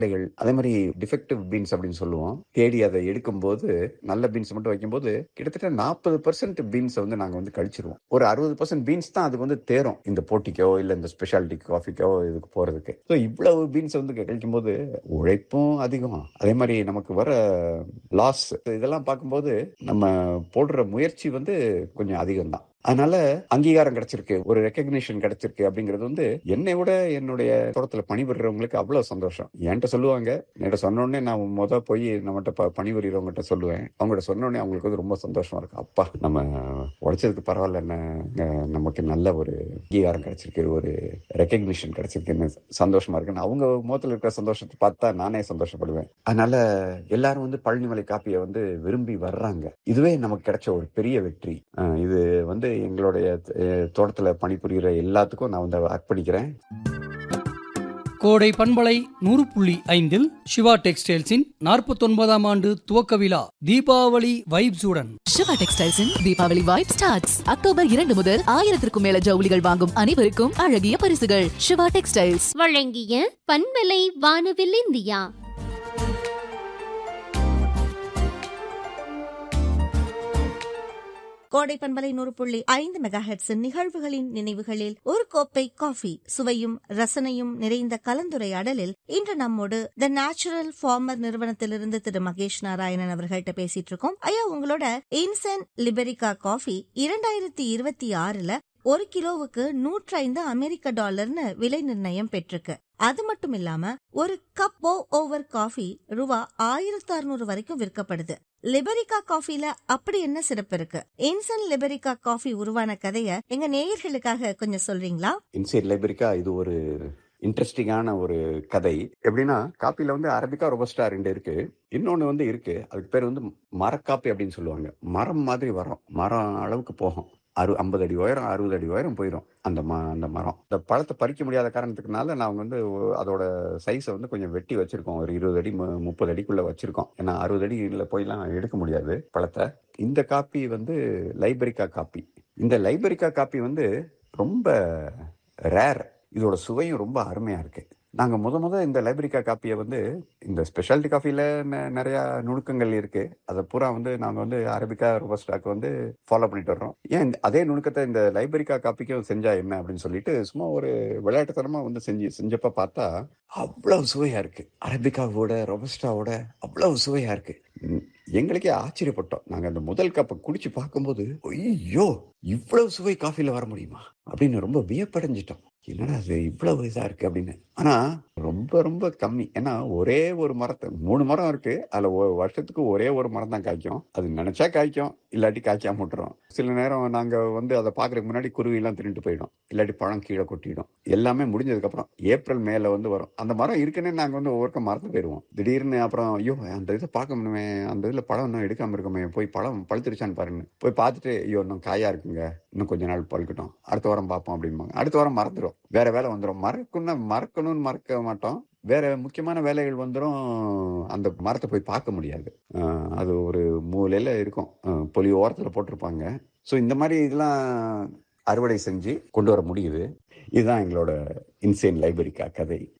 விதைகள் அதே மாதிரி டிஃபெக்டிவ் பீன்ஸ் அப்படின்னு சொல்லுவோம் தேடி அதை எடுக்கும்போது நல்ல பீன்ஸ் மட்டும் வைக்கும்போது கிட்டத்தட்ட நாற்பது பர்சன்ட் பீன்ஸ் வந்து நாங்க வந்து கழிச்சிருவோம் ஒரு அறுபது பர்சன்ட் பீன்ஸ் தான் அதுக்கு வந்து தேரும் இந்த போட்டிக்கோ இல்ல இந்த ஸ்பெஷாலிட்டி காஃபிக்கோ இதுக்கு போறதுக்கு ஸோ இவ்வளவு பீன்ஸ் வந்து கழிக்கும் போது உழைப்பும் அதிகம் அதே மாதிரி நமக்கு வர லாஸ் இதெல்லாம் பார்க்கும்போது நம்ம போடுற முயற்சி வந்து கொஞ்சம் அதிகம் தான் அதனால அங்கீகாரம் கிடைச்சிருக்கு ஒரு ரெக்கக்னிஷன் கிடைச்சிருக்கு அப்படிங்கிறது வந்து என்னை விட என்னுடைய தோட்டத்துல பணிபுரியறவங்களுக்கு அவ்வளவு சந்தோஷம் என்கிட்ட சொல்லுவாங்க என்கிட்ட சொன்ன உடனே நான் முத போய் நம்மகிட்ட ப- பணிபுரியறவங்ககிட்ட சொல்லுவேன் அவங்ககிட்ட சொன்ன உடனே அவங்களுக்கு வந்து ரொம்ப சந்தோஷமா இருக்கும் அப்பா நம்ம உழைச்சதுக்கு பரவாயில்ல என்ன அஹ் நமக்கு நல்ல ஒரு அங்கீகாரம் கிடைச்சிருக்கு ஒரு ரெக்கக்னிஷன் கிடைச்சிருக்குன்னு சந்தோஷமா இருக்குன்னு அவங்க முகத்துல இருக்கிற சந்தோஷத்தை பார்த்தா நானே சந்தோஷப்படுவேன் அதனால எல்லாரும் வந்து பழனிமலை காப்பியை வந்து விரும்பி வர்றாங்க இதுவே நமக்கு கிடைச்ச ஒரு பெரிய வெற்றி அஹ் இது வந்து எங்களுடைய அஹ், தோட்டத்துல பணிபுரிகிற எல்லாத்துக்கும் நான் வந்து அர்ப்பணிக்கிறேன் கோடை பண்பலை நூறு புள்ளி ஐந்தில் சிவா டெக்ஸ்டைல்ஸின் நாற்பத்தொன்பதாம் ஆண்டு துவக்க விழா தீபாவளி வைப்ஸுடன் சிவா டெக்ஸ்டைல்ஸின் தீபாவளி வைப் ஸ்டார்ட்ஸ் அக்டோபர் இரண்டு முதல் ஆயிரத்திற்கும் மேல ஜவுளிகள் வாங்கும் அனைவருக்கும் அழகிய பரிசுகள் சிவா டெக்ஸ்டைல்ஸ் வழங்கிய பண்பலை வானவில் இந்தியா கோடை பண்பலை நூறு புள்ளி ஐந்து மெகா ஹெட்ஸின் நிகழ்வுகளின் நினைவுகளில் ஒரு கோப்பை காஃபி சுவையும் ரசனையும் நிறைந்த கலந்துரையாடலில் இன்று நம்மோடு த நேச்சுரல் ஃபார்மர் நிறுவனத்திலிருந்து திரு மகேஷ் நாராயணன் அவர்கள்ட்ட பேசிட்டு இருக்கோம் ஐயா உங்களோட இன்சென்ட் லிபெரிகா காஃபி இரண்டாயிரத்தி இருபத்தி ஆறுல ஒரு கிலோவுக்கு நூற்றி ஐந்து அமெரிக்க டாலர்னு விலை நிர்ணயம் பெற்றிருக்கு அது மட்டும் இல்லாம ஒரு கப் ஓ ஓவர் காஃபி ரூபா ஆயிரத்தி அறுநூறு வரைக்கும் விற்கப்படுது லிபரிகா காஃபில அப்படி என்ன சிறப்பு இருக்கு இன்சன் லிபரிகா காஃபி உருவான கதைய எங்க நேயர்களுக்காக கொஞ்சம் சொல்றீங்களா இன்சைட் லைப்ரரிக்கா இது ஒரு இன்ட்ரெஸ்டிங்கான ஒரு கதை எப்படின்னா காப்பில வந்து அரபிக்கா ரொபஸ்டா ரெண்டு இருக்கு இன்னொன்னு வந்து இருக்கு அதுக்கு பேர் வந்து மரக்காப்பி அப்படின்னு சொல்லுவாங்க மரம் மாதிரி வரும் மரம் அளவுக்கு போகும் அறு ஐம்பது அடி உயரம் அறுபது அடி உயரம் போயிடும் அந்த ம அந்த மரம் இந்த பழத்தை பறிக்க முடியாத காரணத்துக்குனால நாங்கள் வந்து ஒ- அதோட சைஸை வந்து கொஞ்சம் வெட்டி வச்சிருக்கோம் ஒரு இருபது அடி மு- முப்பது அடிக்குள்ள வச்சிருக்கோம் ஏன்னா அறுபது அடியில் போயெல்லாம் எடுக்க முடியாது பழத்தை இந்த காப்பி வந்து லைப்ரரிக்கா காப்பி இந்த லைப்ரரிக்கா காப்பி வந்து ரொம்ப ரேர் இதோட சுவையும் ரொம்ப அருமையா இருக்கு நாங்க முத முத இந்த லைப்ரரிக்கா காப்பியை வந்து இந்த ஸ்பெஷாலிட்டி காஃபில நிறைய நுணுக்கங்கள் இருக்கு அதை பூரா வந்து நாங்க வந்து அரபிக்கா ரோபஸ்டாக்கு வந்து ஃபாலோ பண்ணிட்டு வர்றோம் ஏன் இந்த- அதே நுணுக்கத்தை இந்த லைப்ரரிக்கா காப்பிக்கும் செஞ்சா என்ன அப்படின்னு சொல்லிட்டு சும்மா ஒரு விளையாட்டுத்தனமா வந்து செஞ்சு செஞ்சப்ப பார்த்தா அவ்வளவு சுவையா இருக்கு அரபிக்காவோட ரொபஸ்டாவோட அவ்வளவு சுவையா இருக்கு ம், எங்களுக்கே ஆச்சரியப்பட்டோம் நாங்க அந்த முதல் கப்பை குடிச்சு பார்க்கும்போது ஐயோ இவ்வளவு சுவை காஃபில வர முடியுமா அப்படின்னு ரொம்ப வியப்படைஞ்சிட்டோம் என்னடா அது இவ்வளவு இதா இருக்கு அப்படின்னு ஆனா ரொம்ப ரொம்ப கம்மி ஏன்னா ஒரே ஒரு மரத்தை மூணு மரம் இருக்கு அதுல ஒரு வருஷத்துக்கு ஒரே ஒரு மரம் தான் காய்க்கும் அது நினைச்சா காய்க்கும் இல்லாட்டி காய்க்காம விட்டுரும் சில நேரம் நாங்க வந்து அதை பாக்குறதுக்கு முன்னாடி குருவி எல்லாம் திருட்டு போயிடும் இல்லாட்டி பழம் கீழே கொட்டிடும் எல்லாமே முடிஞ்சதுக்கு அப்புறம் ஏப்ரல் மேல வந்து வரும் அந்த மரம் இருக்குன்னே நாங்க வந்து ஒவ்வொருக்க மரத்து போயிடுவோம் திடீர்னு அப்புறம் ஐயோ அந்த இதை பார்க்க முடியுமே அந்த இதுல பழம் இன்னும் எடுக்காம இருக்கமே போய் பழம் பழுத்துருச்சான்னு பாருங்க போய் பார்த்துட்டு ஐயோ இன்னும் காயா இருக்குங்க இன்னும் கொஞ்ச நாள் பழுக்கட்டும் அடுத்த வாரம் பார்ப்போம் அப்படிம்பாங்க அடுத்த வாரம் மறந்துடும் வேற வேலை வந்துடும் மறக்கணும்னா மறக்கணும்னு மறக்க மாட்டோம் வேற முக்கியமான வேலைகள் வந்துடும் அந்த மரத்தை போய் பார்க்க முடியாது ஆஹ் அது ஒரு மூலையில இருக்கும் ஆஹ் பொலி ஓரத்துல போட்டிருப்பாங்க ஸோ இந்த மாதிரி இதெல்லாம் அறுவடை செஞ்சு கொண்டு வர முடியுது இதுதான் எங்களோட இன்சேன் லைப்ரரிக்கா கதை